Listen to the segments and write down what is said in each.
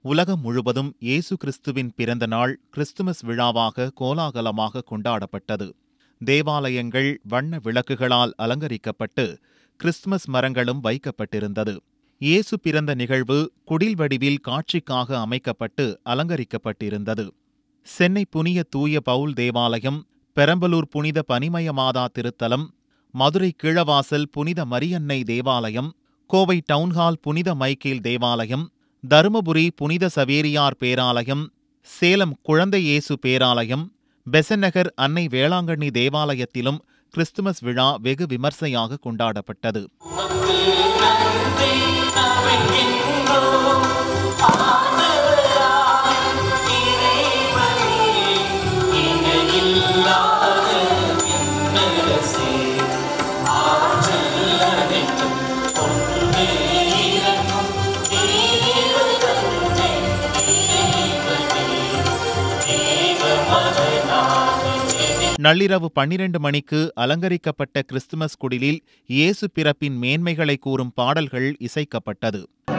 உலகம் முழுவதும் இயேசு கிறிஸ்துவின் பிறந்த நாள் கிறிஸ்துமஸ் விழாவாக கோலாகலமாக கொண்டாடப்பட்டது தேவாலயங்கள் வண்ண விளக்குகளால் அலங்கரிக்கப்பட்டு கிறிஸ்துமஸ் மரங்களும் வைக்கப்பட்டிருந்தது இயேசு பிறந்த நிகழ்வு குடில் வடிவில் காட்சிக்காக அமைக்கப்பட்டு அலங்கரிக்கப்பட்டிருந்தது சென்னை புனிய தூய பவுல் தேவாலயம் பெரம்பலூர் புனித பனிமய மாதா திருத்தலம் மதுரை கீழவாசல் புனித மரியன்னை தேவாலயம் கோவை டவுன்ஹால் புனித மைக்கேல் தேவாலயம் தருமபுரி புனித சவேரியார் பேராலயம் சேலம் குழந்தை இயேசு பேராலயம் பெசநகர் அன்னை வேளாங்கண்ணி தேவாலயத்திலும் கிறிஸ்துமஸ் விழா வெகு விமர்சையாக கொண்டாடப்பட்டது நள்ளிரவு பன்னிரண்டு மணிக்கு அலங்கரிக்கப்பட்ட கிறிஸ்துமஸ் குடிலில் இயேசு பிறப்பின் மேன்மைகளை கூறும் பாடல்கள் இசைக்கப்பட்டது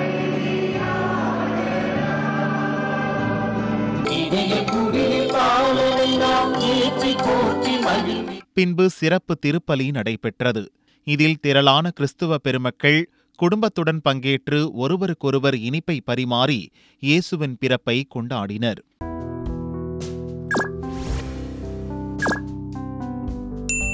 பின்பு சிறப்பு திருப்பலி நடைபெற்றது இதில் திரளான கிறிஸ்துவ பெருமக்கள் குடும்பத்துடன் பங்கேற்று ஒருவருக்கொருவர் இனிப்பை பரிமாறி இயேசுவின் பிறப்பை கொண்டாடினர்